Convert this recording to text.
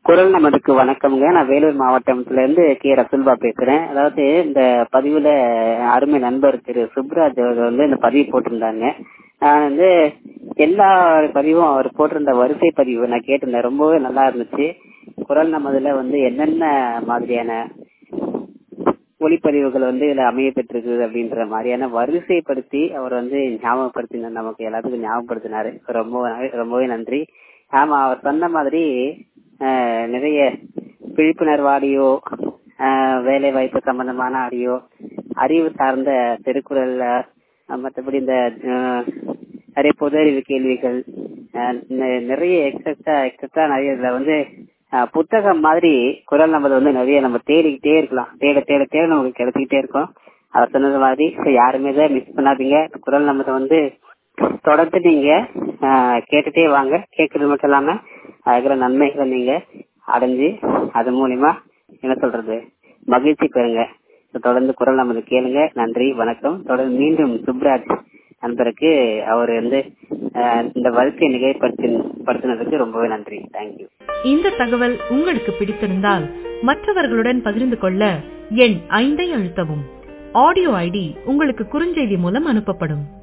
குரல் நமதுக்கு வணக்கம்ங்க நான் வேலூர் மாவட்டத்துல இருந்து கே ரசுல்பா பேசுறேன் அதாவது இந்த பதிவுல அருமை நண்பர் திரு சுப்ராஜ் அவர்கள் வந்து இந்த பதிவு போட்டிருந்தாங்க நான் வந்து எல்லா பதிவும் அவர் போட்டிருந்த வரிசை பதிவு நான் கேட்டிருந்தேன் ரொம்பவே நல்லா இருந்துச்சு குரல் நமதுல வந்து என்னென்ன மாதிரியான ஒளிப்பதிவுகள் வந்து இதுல அமைய பெற்றிருக்கு அப்படின்ற மாதிரியான வரிசைப்படுத்தி அவர் வந்து ஞாபகப்படுத்தி நமக்கு எல்லாத்துக்கும் ஞாபகப்படுத்தினாரு ரொம்ப ரொம்பவே நன்றி ஆமா அவர் சொன்ன மாதிரி ஆஹ் நிறைய விழிப்புணர்வு ஆடியோ வேலை வாய்ப்பு சம்பந்தமான ஆடியோ அறிவு சார்ந்த திருக்குறள் மற்றபடி இந்த நிறைய பொது அறிவு கேள்விகள் நிறைய எக்ஸட்ரா எக்ஸட்ரா நிறைய இதுல வந்து புத்தகம் மாதிரி குரல் நமது வந்து நிறைய நம்ம தேடிக்கிட்டே இருக்கலாம் தேட தேட தேட நமக்கு கிடைச்சிக்கிட்டே இருக்கும் அவர் சொன்னது மாதிரி யாருமே தான் மிஸ் பண்ணாதீங்க குரல் நமது வந்து தொடர்ந்து நீங்க கேட்டுட்டே வாங்க கேட்கறது மட்டும் இல்லாம அதுக்கிற நன்மைகளை நீங்க அடைஞ்சு அது மூலியமா என்ன சொல்றது மகிழ்ச்சி பெறுங்க தொடர்ந்து குரல் நமது கேளுங்க நன்றி வணக்கம் தொடர்ந்து மீண்டும் சுப்ராஜ் நண்பருக்கு அவர் வந்து இந்த வரிசை நிகழ்ப்படுத்தினதுக்கு ரொம்பவே நன்றி தேங்க்யூ இந்த தகவல் உங்களுக்கு பிடித்திருந்தால் மற்றவர்களுடன் பகிர்ந்து கொள்ள எண் ஐந்தை அழுத்தவும் ஆடியோ ஐடி உங்களுக்கு குறுஞ்செய்தி மூலம் அனுப்பப்படும்